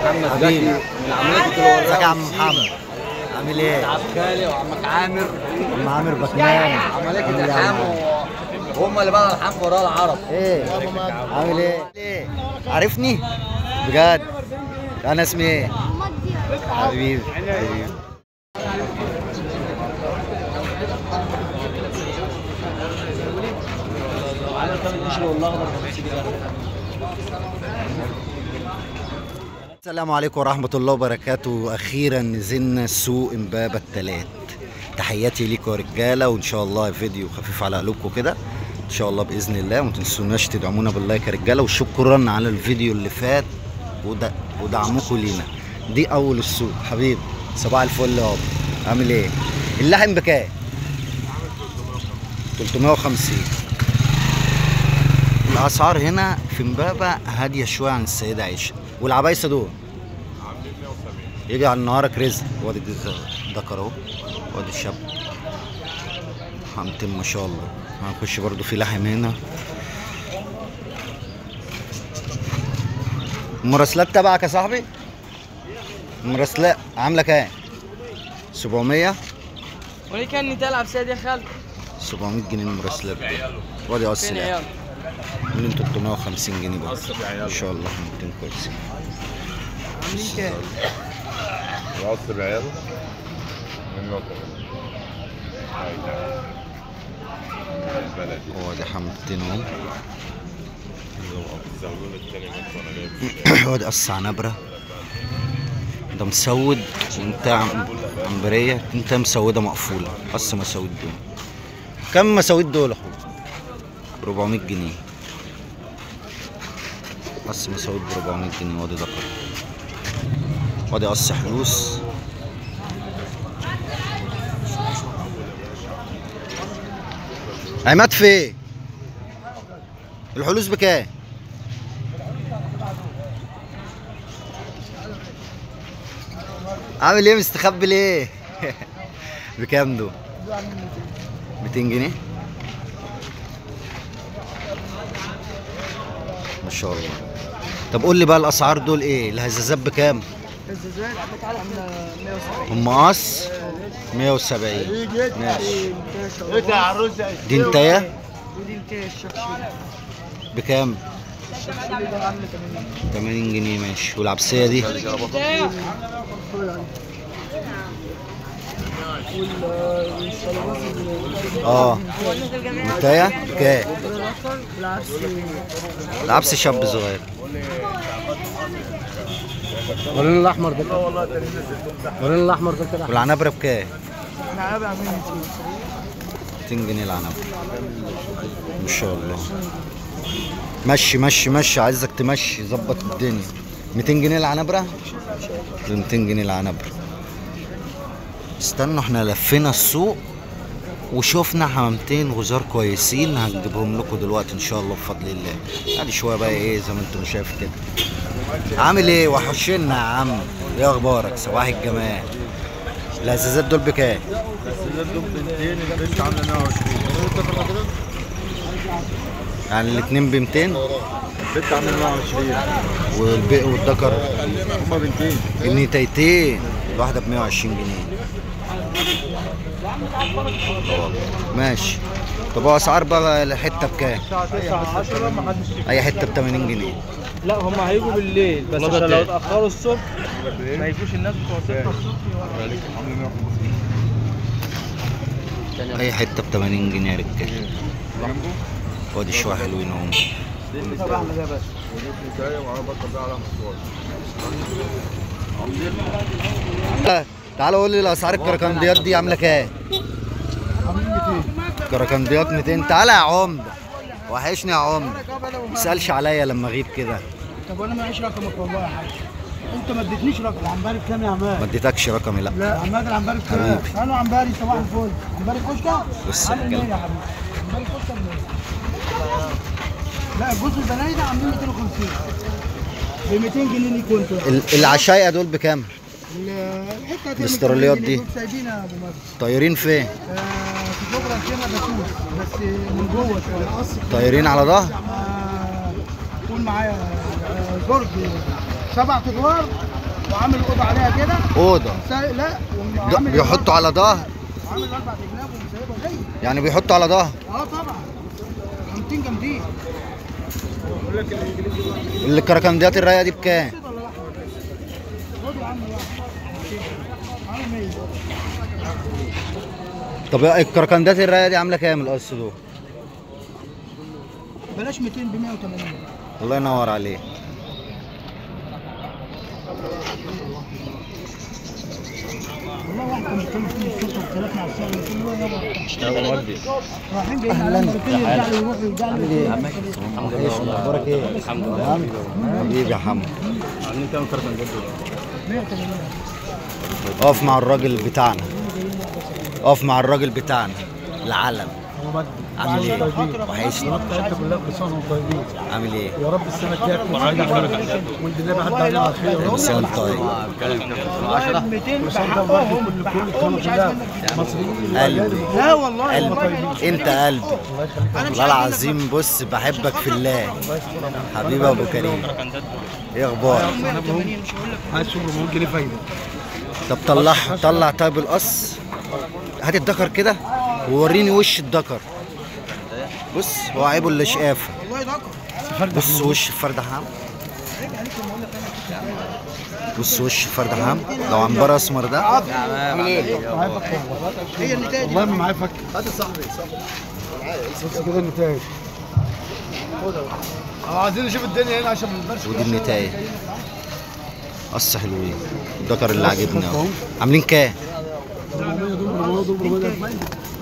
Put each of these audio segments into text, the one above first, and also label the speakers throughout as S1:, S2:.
S1: محمد
S2: حبيبي.
S1: زكي من عمليه الوراق
S2: ازيك يا عم محمد عامل ايه؟
S1: عبد خالي وعمك عامر
S2: عم عامر بكمان
S1: عمليه
S2: عامل إيه يا
S1: الحام
S2: عم؟
S1: هم اللي بقى الحام وراء العرب
S2: ايه عامل ايه؟ ايه عارفني؟ بجد انا اسمي ايه؟ حبيبي حبيبي السلام عليكم ورحمة الله وبركاته أخيرا نزلنا سوق إمبابة التلات تحياتي ليكم يا رجالة وإن شاء الله فيديو خفيف على قلوبكم كده إن شاء الله بإذن الله وما تنسوناش تدعمونا باللايك يا رجالة وشكرا على الفيديو اللي فات ود- ودعمكم لينا دي أول السوق حبيبي صباح الفل يا أبو عامل إيه؟ اللحم بكام؟ 350 الأسعار هنا في إمبابة هادية شوية عن السيدة عائشة والعبايسة دول يجي على نهارك رزق وادي الذكر اهو وادي الشاب حمتين ما شاء الله هنخش برضو في لحم هنا المراسلات تبعك يا صاحبي المراسلات عامله كام 700
S3: وليه كان تلعب سيد يا خالد
S2: 700 جنيه المراسلات دي وادي قص
S3: فين
S2: لحم
S3: عيال
S2: من 350 جنيه برضه ان شاء الله حمتين كويسين
S3: عاملين كام
S4: العصر بعياله من نقطة البلد
S2: وادي حمتين اهو
S4: الزغلول التاني مصر انا جايب
S2: وادي قص عنبرة ده مسود وانت عم- عنبرية انت مسودة مقفولة قص مسود دول كم مساويد دول يا اخويا 400 جنيه قص مساويد ب 400 جنيه وادي ذكر وادي قص حلوس عماد فين الحلوس بكام عامل ايه مستخبي ليه بكام دول 200 جنيه ما شاء الله طب قول لي بقى الاسعار دول ايه الهزازات بكام
S3: الزجاج عامله 170
S2: هم قص 170 ماشي
S3: ايه
S4: يا عروسة
S2: دي انتايه
S3: ودي انت الشخشي
S2: بكام
S3: الشخشي ده عامله 80
S2: 80 جنيه ماشي والعبسيه دي
S3: والصلوات
S2: اه انتايه بكام
S3: بالعكس
S2: العبس شاب صغير
S1: ورينا الاحمر ده ورينا الاحمر ده كده
S2: والعنبره بكام
S3: احنا عامل عاملين
S2: 200 جنيه العنب ما شاء الله مشي مشي مشي عايزك تمشي ظبط الدنيا 200 جنيه العنبرة ب 200 جنيه العنبرة استنوا احنا لفينا السوق وشفنا حمامتين غزار كويسين هنجيبهم لكم دلوقتي ان شاء الله بفضل الله ادي شويه بقى ايه زي ما انتم شايف كده عامل ايه وحشنا يا عم ايه اخبارك صباح الجمال الازازات دول بكام يعني الاثنين ب 200
S4: البت عامل 120
S2: والبيق والذكر
S4: هما بنتين
S2: جنيتين الواحدة ب 120 جنيه ماشي طب هو اسعار بقى الحتة بكام؟
S3: 9 10 ما حدش
S2: أي حتة ب 80 جنيه
S3: لا هم هيجوا بالليل بس عشان لو اتاخروا الصبح ما يجوش الناس بتوع 6 الصبح
S4: عامل 150
S2: أي حتة ب 80 جنيه يا رجالة وادي شوية حلوين اهم
S3: احنا ده بس
S4: حكاية وعلى بطل بقى على مشوار
S2: تعالى قول لي الأسعار الكركنديات دي عاملة كام؟ كركنديات 200 تعالى يا عمدة وحشني يا عمدة ما تسألش عليا لما أغيب كده
S3: طب وانا معيش رقمك والله يا حاج انت ما اديتنيش رقم العنبري بكام يا
S2: ما
S3: عماد؟
S2: اديتكش رقمي لا
S3: لا عماد العنبري بكام؟
S2: حبيبي.
S3: انا عنبري صباح الفل عنبري كشكه؟
S2: بص
S3: عامل
S2: الكلام.
S3: 100 يا حبيبي عنبري كشكه ب 100 لا الجزء البناني ده عاملين 250 ب 200 جنيه ليكوا انتوا
S2: ال- العشايقة دول بكام؟
S3: ال- الحته هتعمل
S2: الاستراليات
S3: 200
S2: دي.
S3: جنيه، دول سايبينها يا ابو مجد
S2: طايرين فين؟
S3: آه، في جبرة كده بسوس بس من جوه شويه قص
S2: طايرين على ظهر؟
S3: آه، قول معايا آه، برج سبع ادوار وعامل اوضه عليها كده
S2: اوضه
S3: سا- لا
S2: ده
S3: وعامل
S2: بيحطوا على ظهر
S3: عامل اربع جناب ومسيبها زي
S2: يعني بيحطوا على ظهر
S3: اه طبعا خامتين جامدين
S2: الكركنديات الرايقه دي بكام
S3: خد يا عم واحد عامل 100
S2: طب الكركندات الرايقه دي عامله كام القص دول
S3: بلاش 200 ب 180
S2: الله ينور عليك
S3: والله واحد كان بيتكلم فيه الصبح واختلفنا على السعر قلت له يابا
S4: اشتغل ودي
S3: رايحين جايين على مرتين يرجع لي يروح يرجع لي
S2: اخبارك ايه الحمد لله حبيبي يا حمد
S4: عاملين كام كرتون جد
S3: 180
S2: اقف مع الراجل بتاعنا اقف مع الراجل بتاعنا العلم عامل ايه وحشني
S1: انت كلها كل سنه وانتم طيبين
S2: عامل ايه
S1: يا رب السنه الجايه تكون سعيده عليكم وانت اللي بعد علينا على خير يا رب
S2: كل سنه وانت طيب
S3: والله 200 بحقهم بحقهم مش عايز منك
S1: مصريين
S2: قلبي
S3: لا والله
S2: قلبي انت قلبي والله العظيم بص بحبك في الله حبيبي ابو كريم ايه اخبارك
S3: 180 مش هقول لك
S1: عايز شغل 100 جنيه فايده
S2: طب طلع طلع طيب القص هات الدكر كده ووريني وش الدكر بص هو عيبه اللي شقافه
S3: والله دكر
S2: بص وش الفرد حام بص وش الفرد حام لو عنبر اسمر ده
S3: هي النتائج
S1: والله ما معايا فك هات صاحبي بص كده النتائج اه عايزين نشوف الدنيا هنا عشان ما نقدرش
S2: ودي النتاية قص حلوين الدكر اللي عاجبني اهو عاملين كام
S1: 400 دول 400 دول 400 دول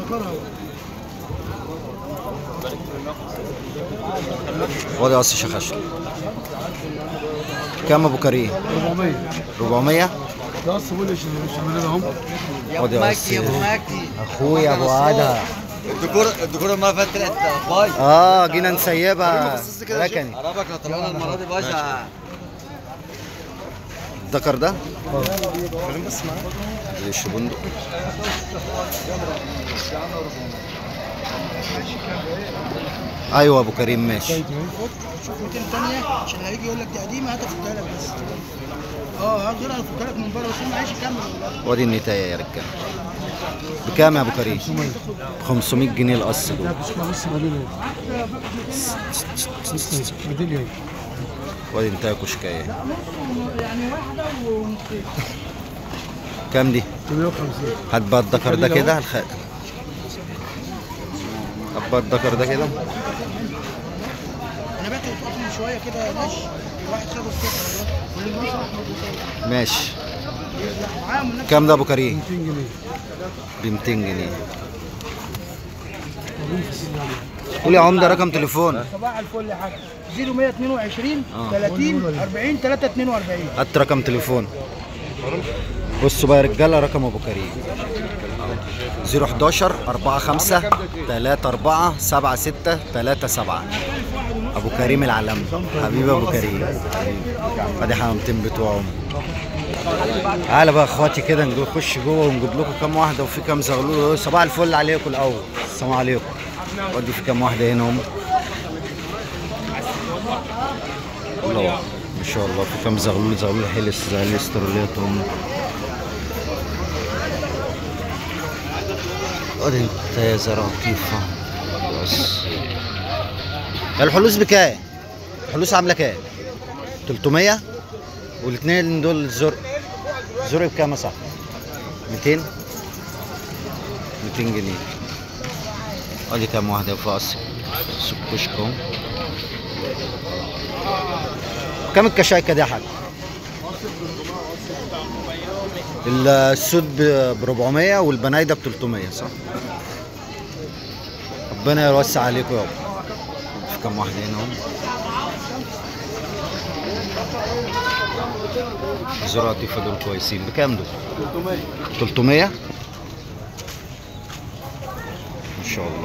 S2: وادي قص شخش كام ابو كريم
S1: 400
S2: 400
S1: ده اصل بقول مش مش عاملين اهم
S2: وادي قص اخويا ابو ادهم
S5: الديكور الديكور المره اللي فاتت طلعت بايظ
S2: اه جينا نسيبها ركني
S5: قربك لو طلعنا المره دي باشا
S2: الدكر ده ليش بندق ايوه ابو كريم ماشي
S3: شوف 200 ثانيه عشان هيجي يقول لك دي قديمه هات افكها لك بس اه هات غيرها افكها لك من بره بس ما عايش يكمل والله
S2: وادي النتاية يا رجاله بكام يا ابو كريم 500 جنيه القص دول
S1: مش بص مدينه مدينه
S2: وادي نتاية كشكاية
S3: يعني واحده ونصين
S2: كام دي
S1: 350
S2: هات بقى الدكر ده كده الخاتم هات بقى الدكر ده كده
S3: انا بعت القطن من شويه كده ماشي واحد خده الصبح واللي راح
S2: ماشي
S3: معاهم الناس
S2: كام ده ابو كريم
S1: 200 جنيه
S2: ب 200 جنيه
S1: موجودين في السنه
S2: قول يا عمده رقم تليفون
S3: صباح الفل يا حاج 0122
S2: آه.
S3: 30 40 342
S2: هات رقم تليفون بصوا بقى يا رجاله رقم ابو كريم 011 45 34 76 37 ابو كريم العلم حبيبي ابو كريم حبيبي. ادي حمامتين بتوعهم تعالى بقى اخواتي كده نخش جوه ونجيب لكم كام واحده وفي كام زغلول صباح الفل عليكم الاول السلام عليكم ودي في كام واحده هنا هم الله ما شاء الله في كام زغلول زغلول حلس زغلول استروليت هم ادي انت يا زراطيفة بس الحلوس بكام؟ الحلوس عاملة كام؟ 300 والاثنين دول زرق زرق بكام يا صاحبي؟ 200 200 جنيه ادي كام واحدة في قص سوق كشكم كام الكشايكة دي يا حاج؟ السود ب 400 والبنايده ب 300 صح؟ ربنا يوسع عليكم يابا في كام واحد هنا هم زرع لطيفه دول كويسين بكام دول؟ 300 300 ما شاء الله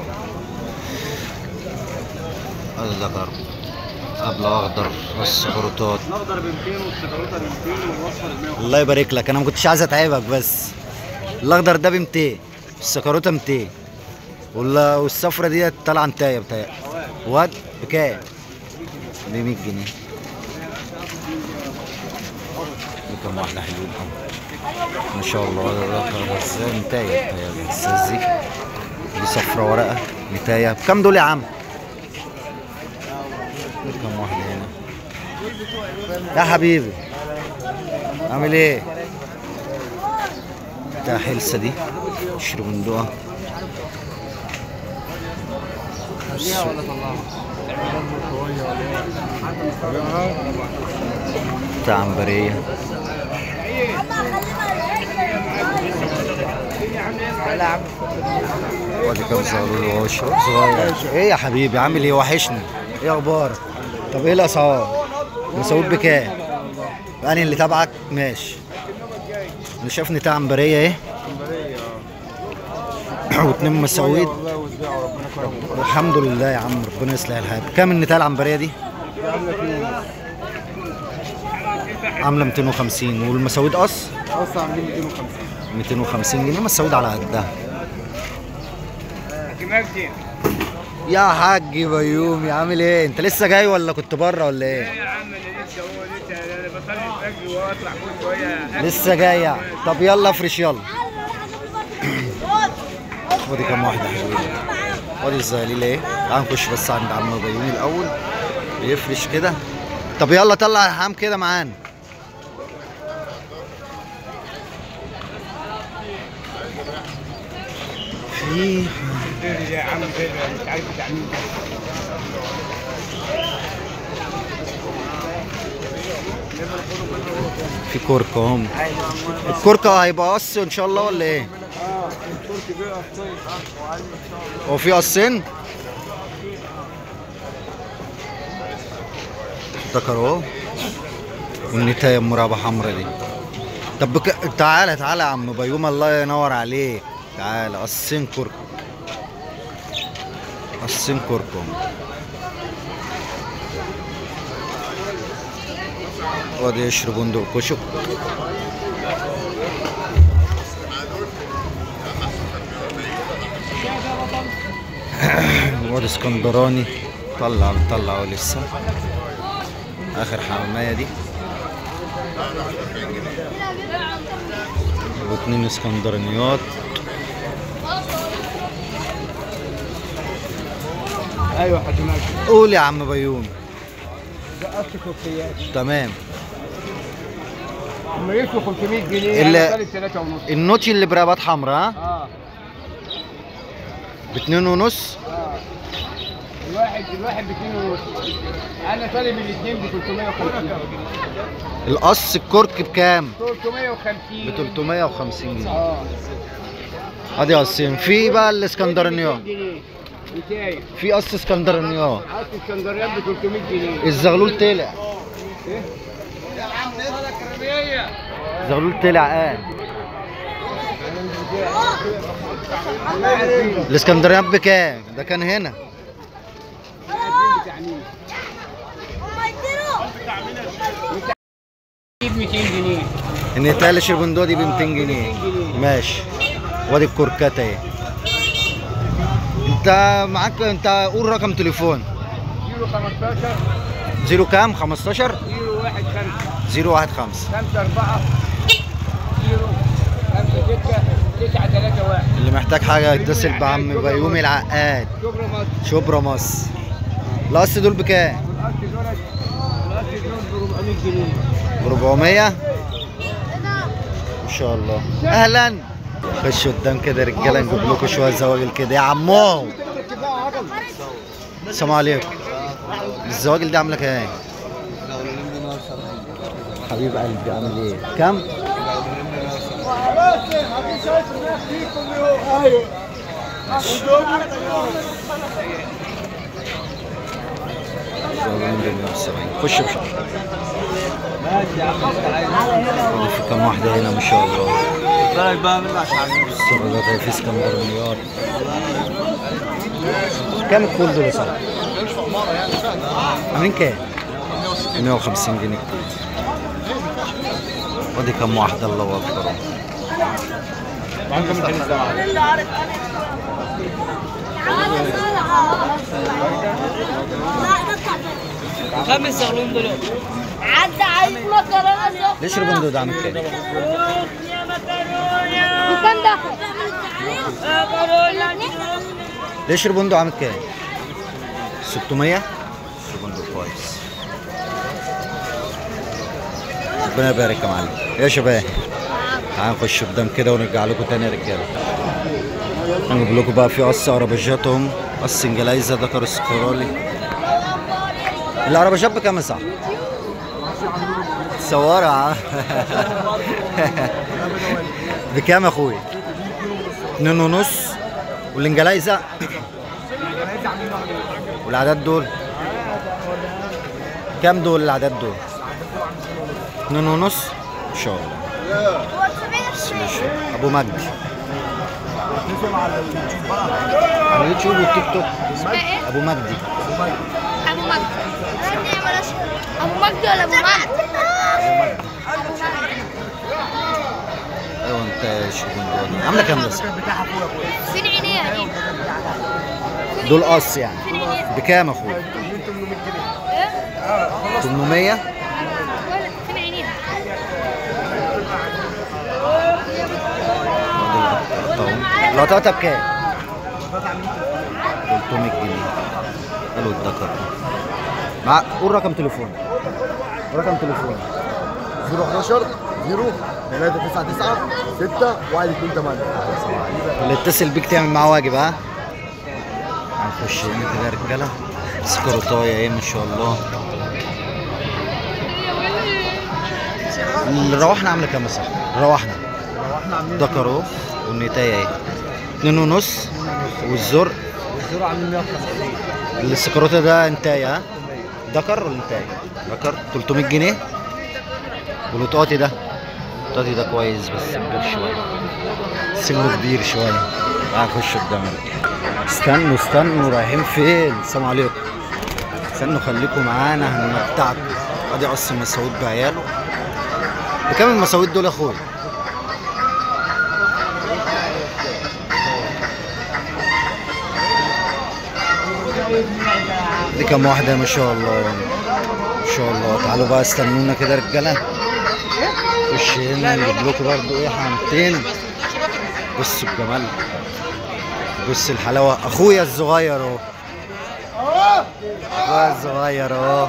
S2: هذا ده غرب قبل اخضر السكروتات
S5: الاخضر ب 200 والسكروته ب 200 والاصفر ب 100
S2: الله يبارك لك انا ما كنتش عايز اتعبك بس الاخضر ده ب 200 السكروته 200 وال- والصفرة دي طالعه انتايه بتاعي واد بكام؟ ب 100 جنيه دي كام واحدة حلوين أوي ما شاء الله ده ازاي نتاية الساز دي دي صفرة ورقة نتاية بكام دول يا عم؟ دي كام واحدة هنا يا حبيبي عامل ايه؟ بتاع حلسة دي اشرب بندقة بتاع عنبرية وادي كام صغير وهو صغير ايه يا حبيبي عامل ايه وحشني ايه اخبارك طب ايه الاسعار مسعود بكام يعني اللي تبعك ماشي انا شايف نتاع عنبرية ايه واتنين مسعود الحمد لله يا عم ربنا يصلح الحال كام النتاع العنبرية دي عامله 250 والمسعود قص
S1: اصلا عاملين 250
S2: 250 جنيه مسعود على قدها يا حاج بيومي عامل ايه انت لسه جاي ولا كنت بره ولا ايه
S6: يا عم انا لسه هو لسه انا بصلي الفجر واطلع كل شويه
S2: لسه جاي يعني طب يلا افرش يلا ودي كام واحده حلوين ودي الزغاليل ايه تعال نخش بس عند عم بيومي الاول بيفرش كده طب يلا طلع الحام كده معانا في
S6: يا عم كده مش عارف بتاع مين
S2: في كركة هم الكركة هيبقى قص ان شاء الله ولا ايه؟ هو في قصين؟ ذكر اهو والنتاية مرابة حمرا دي طب بك... تعالى تعالى يا عم بيوم الله ينور عليك تعالى قصين كركة قصين كركة وادي يشرب بندق كشك وادي اسكندراني طلع طلع لسه اخر حمامية دي واتنين اسكندرانيات
S6: ايوه حاج ماشي
S2: قول يا عم بيومي
S6: ده قص كوفيات
S2: تمام
S6: هم يدفعوا 500 جنيه
S2: ال-
S6: انا طالب 3 ونص
S2: النوتي اللي برابات حمراء ها
S6: اه
S2: باتنين ونص
S6: اه الواحد الواحد ب 2 ونص انا طالب الاثنين ب 350
S2: القص الكرك بكام؟
S6: 350
S2: ب 350 جنيه
S6: اه
S2: ادي قصين في بقى الاسكندرانيات
S6: 200 جنيه نتاية
S2: في قص اسكندرانيات
S6: قص اسكندريه ب 300 جنيه
S2: الزغلول طلع الزغلول طلع قال الاسكندرانيات بكام؟ ده كان هنا
S6: جيب 200 جنيه
S2: النتاية اللي شربندوه دي ب 200 جنيه ماشي وادي الكركات اهي انت معاك انت قول رقم تليفون
S6: كيلو 15
S2: زيرو كام 15
S6: كيلو 1 5
S2: زيرو واحد خمسة
S6: 5 4 كيلو 5 6 9 3 1
S2: اللي محتاج حاجة يتصل بعم بيومي العقاد
S6: شكرا مصر
S2: شبرا مصر القص دول بكام؟
S6: والقص دولت القص دول ب 400 جنيه
S2: ب 400 ما شاء الله اهلا خش قدام كده يا رجاله نجيب لكم شويه زواجل كده يا عمو السلام عليكم الزواجل دي عامله كام؟ حبيب قلبي عامل ايه؟ كام؟ زواجل ب 170 خش بشر في كام واحدة هنا ما شاء الله
S5: بالك بقى من عشان
S2: السردات هي في اسكندرانيات كام الكول دول يا صاحبي؟ عاملين كام؟ 150 جنيه الكول ودي كام واحدة الله أكبر
S7: خمس زغلول دول عدى عايز مكرونه سخنه
S2: ليش البندق ده عامل كام؟
S7: وكم دخل؟
S2: ليش البندق عامل كام؟ 600 البندق كويس ربنا يبارك يا معلم يا شباب تعالوا نخش قدام كده ونرجع لكم تاني يا رجاله هنجيب لكم بقى في قص عربجاتهم قص انجلايزه ذكر اسكرولي العربجات بكام يا صاحبي؟ صورة بكام يا اخويا؟ اتنين ونص والانجلايزه والعدد دول كام دول العدد دول؟ اتنين ونص ان شاء الله بسم الله الرحمن الرحيم. ابو مجدي على اليوتيوب والتيك توك
S7: اسمها ايه؟
S2: ابو مجدي
S7: ابو مجدي ابو مجدي ولا ابو مجدي؟
S2: ايوه انت شوفون دول عامله كام بس؟
S7: فين عينيها دي؟
S2: دول قص يعني
S7: فين عينيها؟
S2: بكام يا اخويا؟
S7: ايه؟
S2: 800
S7: ولا فين عينيها؟
S2: القطعه بكام؟ 300 جنيه حلو الدكر مع قول رقم تليفون رقم تليفون
S1: 011 0 399 6 1 2 8
S2: اللي اتصل بيك تعمل معاه واجب ها هنخش هنا كده يا رجاله سكروتايه ايه ما شاء الله روحنا عامله كام يا صاحبي؟ روحنا دكر اهو والنتايه اهي اتنين ونص والزر
S1: والزر عاملين 150
S2: السكروته ده انتايه ها؟ دكر ولا انتايه؟ دكر 300 جنيه والوطاطي ده الوطاطي ده كويس بس كبير شويه سنه كبير شويه تعال نخش قدام استنوا استنوا رايحين فين؟ السلام عليكم استنوا خليكم معانا هنمتعكم ادي قص مسعود بعياله بكام المساويت دول يا اخويا؟ دي كام واحدة ما شاء الله ما شاء الله تعالوا بقى استنونا كده يا رجالة خش هنا نجيب لكم برضه ايه حمامتين بصوا الجمال بص الحلاوة اخويا الصغير اهو اخويا الصغير اهو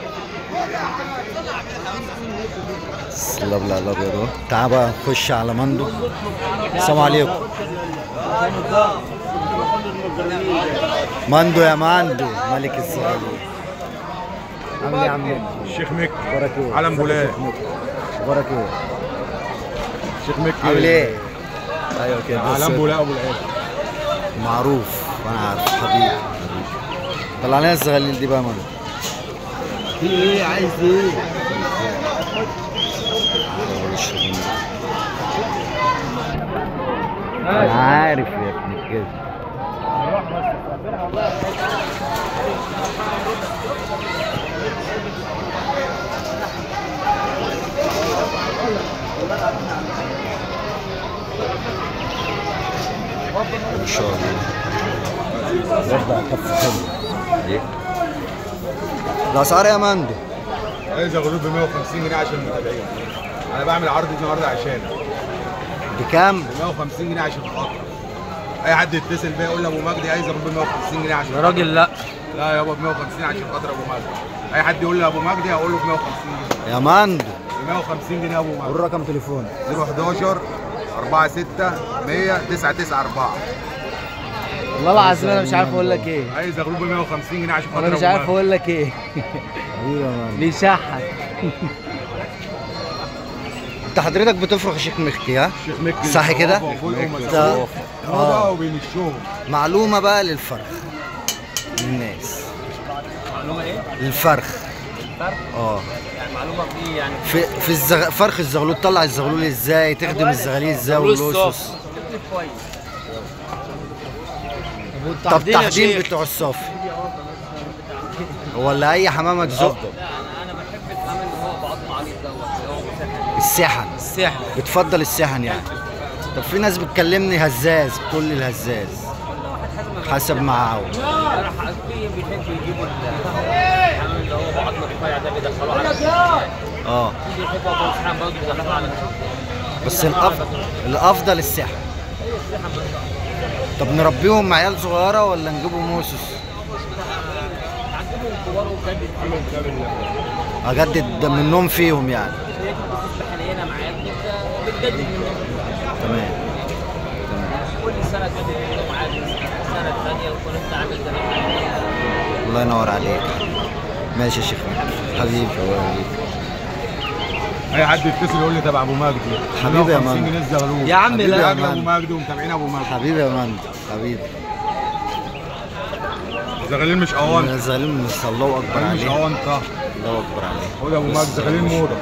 S2: الابيض الابيض اهو تعال بقى نخش على مندو السلام عليكم مندو يا مندو ملك الصغيرين عامل ايه يا عم
S1: الشيخ مكي
S2: اخبارك ايه؟
S1: علم بولاد.
S2: اخبارك ايه؟
S1: الشيخ مكي
S2: عامل ايه؟ ايوه كده
S1: علم بولاق ابو العيش
S2: معروف وانا عارف حبيبي طلع لنا الزغاليل دي بقى يا مندو
S1: في ايه عايز ايه؟
S2: انا عارف يا ابن الكذب ان شاء الله وضع كف حلو ايه الاسعار يا مندو
S1: عايز اغلب ب 150 جنيه عشان المتابعين انا بعمل عرض النهارده عشانك
S2: بكام؟
S1: ب 150 جنيه عشان خاطرك اي حد يتصل بيا يقول لي ابو مجدي عايز اغلب ب 150 جنيه عشان
S6: يا راجل لا
S1: لا يابا ب 150 عشان خاطر ابو مجدي اي حد يقول لي ابو مجدي اقول له ب 150 جنيه
S2: يا مندو
S1: ب 150 جنيه ابو مجدي
S2: والرقم تليفون
S1: 011 46 100 994
S6: والله العظيم انا مش عارف اقول لك ايه
S1: عايز اغلب ب 150 جنيه عشان خاطر
S6: انا مش
S1: أبو
S6: عارف
S1: مجدي.
S6: اقول لك ايه
S2: حبيبي يا مندو
S6: بيشحت
S2: انت حضرتك بتفرق شيخ مخكي ها؟
S1: الشيخ مكي
S2: صح كده؟
S1: فوق
S2: ده-
S1: ومسافه هو
S2: آه.
S1: بقى وبين الشغل
S2: معلومة بقى للفرخ للناس
S6: معلومه ايه؟
S2: الفرخ
S6: فرخ؟
S2: اه
S6: يعني معلومه في يعني
S2: في في الزغ... فرخ الزغلول تطلع الزغلول ازاي تخدم الزغاليل ازاي واللوسوس
S6: كويس
S2: طب تحديد بتوع الصافي ولا اي حمامه تزق
S6: لا انا انا بحب الحمام اللي هو بعض عريض دوت اللي هو مساحه
S2: السحن
S6: السحن
S2: بتفضل السحن يعني طب في ناس بتكلمني هزاز بتقول لي الهزاز حسب ما عاوز
S6: راح في بيحب يجيبوا الحمام اللي هو بعض
S5: الرفيع ده بيدخلوه على
S2: اه
S5: يجي الحته وتروح برضه بيدخلوه على
S2: بس الافضل الافضل السحب طب نربيهم عيال صغيره ولا نجيبهم موسس
S5: عندهم كبار وكبار
S2: اجدد منهم فيهم يعني
S5: هي تسبح هنا معاك انت بتجدد منهم
S2: تمام
S5: كل سنه تجدد منهم عادي السنه الثانيه وتكون انت عامل تمام
S2: الله ينور عليك ماشي يا شيخ حبيبي حبيبي
S1: اي حد يتصل يقول لي تبع ابو مجدي
S2: حبيبي يا
S1: 150
S2: مان.
S1: جنيه الزغلول
S2: يا عم
S1: حبيبي
S2: لا.
S1: يا اجل ابو مجدي ومتابعين ابو مجدي
S2: حبيبي يا مان حبيبي
S1: الزغاليل مش اوان
S2: الزغالين مش الله اكبر
S1: الزغاليل مش
S2: عليه
S1: اوان طه
S2: الله اكبر عليه
S1: خد يا ابو مجدي زغاليل موضه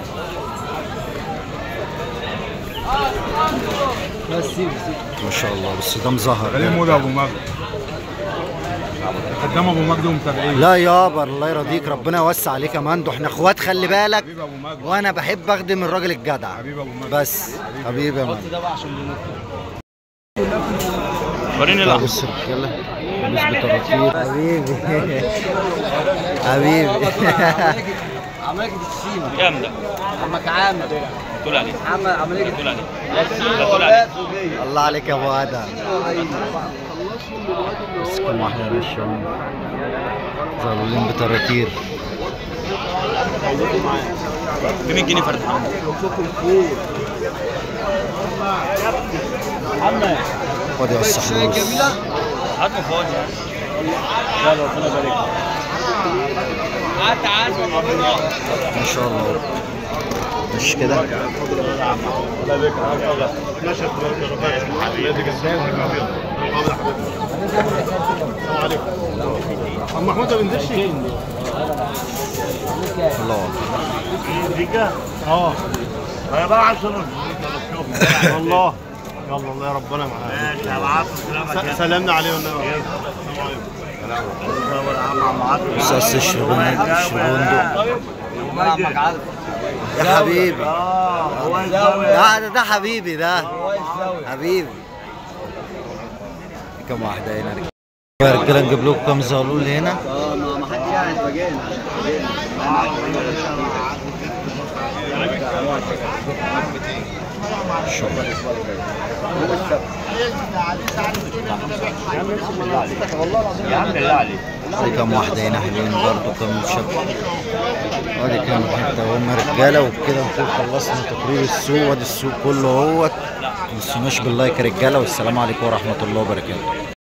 S2: ما شاء الله بس ده مظهر
S1: زغاليل موضه يا ابو مجدي قدام ابو مجدي ومتابعين
S2: لا يابا الله يرضيك ربنا يوسع عليك يا مندو احنا اخوات خلي بالك
S1: حبيبي ابو مجدي
S2: وانا بحب اخدم الراجل الجدع
S1: حبيبي ابو مجدي
S2: بس حبيبي يا مندو
S4: وريني
S2: لا بص يلا مش بتغطير حبيبي حبيبي
S4: كام ده؟
S3: عمك عامر
S4: تقول عليه
S3: عم عمليه
S4: تقول عليه تقول عليه
S2: الله عليك يا ابو ادم بس كم واحده ماشيين زغلولين بتراتير
S4: ب 100 جنيه فرد
S2: خد يا الصحراوي
S4: هات فاضي
S2: ما شاء الله مش كده
S6: عم محمود ما بينزلش
S2: الله
S6: اه يا بقى عشان والله يلا الله يا ربنا معاك ماشي هبعت سلامنا عليه والنبي
S2: بس بس اشرب اشرب بندق يا حبيبي لا ده, ده حبيبي ده حبيبي كم واحدة هنا يا رجالة نجيب لكم كم زغلول هنا شكرا دي كم واحدة هنا حلوين برضو كم شاب ادي كام حتة هم رجالة وبكده نكون خلصنا تقرير السوق وادي السوق كله اهوت ما تنسوناش باللايك يا رجالة والسلام عليكم ورحمة الله وبركاته